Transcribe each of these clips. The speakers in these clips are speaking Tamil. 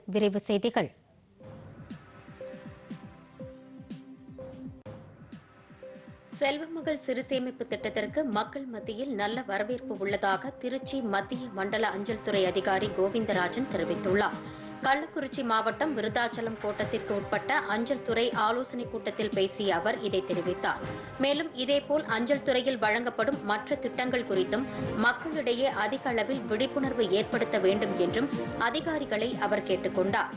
விரைவு செய்திகள் செல்வமகள் சிறு சேமிப்பு திட்டத்திற்கு மக்கள் மத்தியில் நல்ல வரவேற்பு உள்ளதாக திருச்சி மத்திய மண்டல அஞ்சல் துறை அதிகாரி கோவிந்தராஜன் தெரிவித்துள்ளார் கள்ளக்குறிச்சி மாவட்டம் விருதாச்சலம் கோட்டத்திற்கு உட்பட்ட அஞ்சல் துறை ஆலோசனைக் கூட்டத்தில் பேசிய அவர் இதை தெரிவித்தார் மேலும் இதேபோல் அஞ்சல் துறையில் வழங்கப்படும் மற்ற திட்டங்கள் குறித்தும் மக்களிடையே அதிக அளவில் விழிப்புணர்வு ஏற்படுத்த வேண்டும் என்றும் அதிகாரிகளை அவர் கேட்டுக் கொண்டார்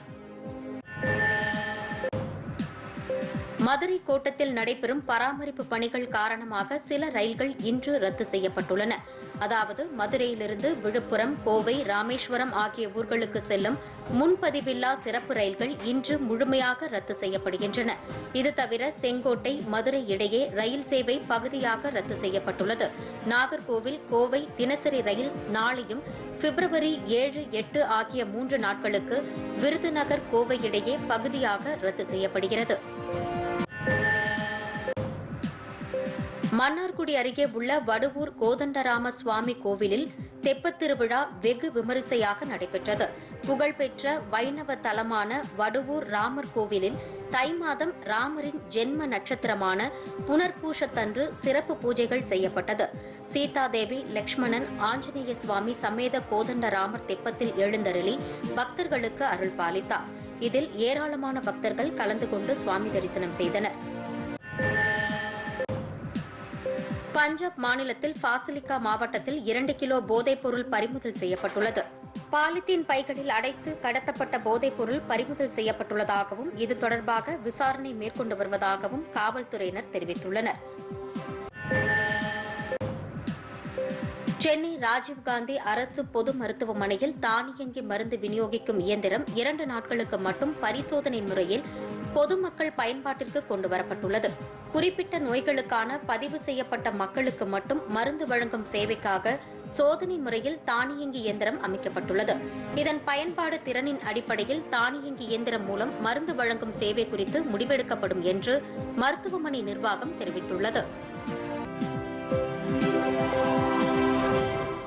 மதுரை கோட்டத்தில் நடைபெறும் பராமரிப்பு பணிகள் காரணமாக சில ரயில்கள் இன்று ரத்து செய்யப்பட்டுள்ளன அதாவது மதுரையிலிருந்து விழுப்புரம் கோவை ராமேஸ்வரம் ஆகிய ஊர்களுக்கு செல்லும் முன்பதிவில்லா சிறப்பு ரயில்கள் இன்று முழுமையாக ரத்து செய்யப்படுகின்றன இது தவிர செங்கோட்டை மதுரை இடையே ரயில் சேவை பகுதியாக ரத்து செய்யப்பட்டுள்ளது நாகர்கோவில் கோவை தினசரி ரயில் நாளையும் பிப்ரவரி ஏழு எட்டு ஆகிய மூன்று நாட்களுக்கு விருதுநகர் கோவை இடையே பகுதியாக ரத்து செய்யப்படுகிறது மன்னார்குடி அருகே உள்ள வடுவூர் கோதண்டராம சுவாமி கோவிலில் தெப்பத் திருவிழா வெகு விமரிசையாக நடைபெற்றது புகழ்பெற்ற வைணவ தலமான வடுவூர் ராமர் கோவிலில் தை மாதம் ராமரின் ஜென்ம நட்சத்திரமான புனர்பூஷத்தன்று சிறப்பு பூஜைகள் செய்யப்பட்டது சீதாதேவி லக்ஷ்மணன் ஆஞ்சநேய சுவாமி சமேத கோதண்ட ராமர் தெப்பத்தில் எழுந்தருளி பக்தர்களுக்கு அருள் பாலித்தார் இதில் ஏராளமான பக்தர்கள் கலந்து கொண்டு சுவாமி தரிசனம் செய்தனர் பஞ்சாப் மாநிலத்தில் ஃபாசிலிகா மாவட்டத்தில் இரண்டு கிலோ போதைப் பொருள் பறிமுதல் செய்யப்பட்டுள்ளது பாலித்தீன் பைகளில் அடைத்து கடத்தப்பட்ட போதைப் பொருள் பறிமுதல் செய்யப்பட்டுள்ளதாகவும் இது தொடர்பாக விசாரணை மேற்கொண்டு வருவதாகவும் காவல்துறையினர் தெரிவித்துள்ளனர் சென்னை ராஜீவ்காந்தி அரசு பொது மருத்துவமனையில் தானியங்கி மருந்து விநியோகிக்கும் இயந்திரம் இரண்டு நாட்களுக்கு மட்டும் பரிசோதனை முறையில் பொதுமக்கள் பயன்பாட்டிற்கு கொண்டு வரப்பட்டுள்ளது குறிப்பிட்ட நோய்களுக்கான பதிவு செய்யப்பட்ட மக்களுக்கு மட்டும் மருந்து வழங்கும் சேவைக்காக சோதனை முறையில் தானியங்கி இயந்திரம் அமைக்கப்பட்டுள்ளது இதன் பயன்பாடு திறனின் அடிப்படையில் தானியங்கி இயந்திரம் மூலம் மருந்து வழங்கும் சேவை குறித்து முடிவெடுக்கப்படும் என்று மருத்துவமனை நிர்வாகம் தெரிவித்துள்ளது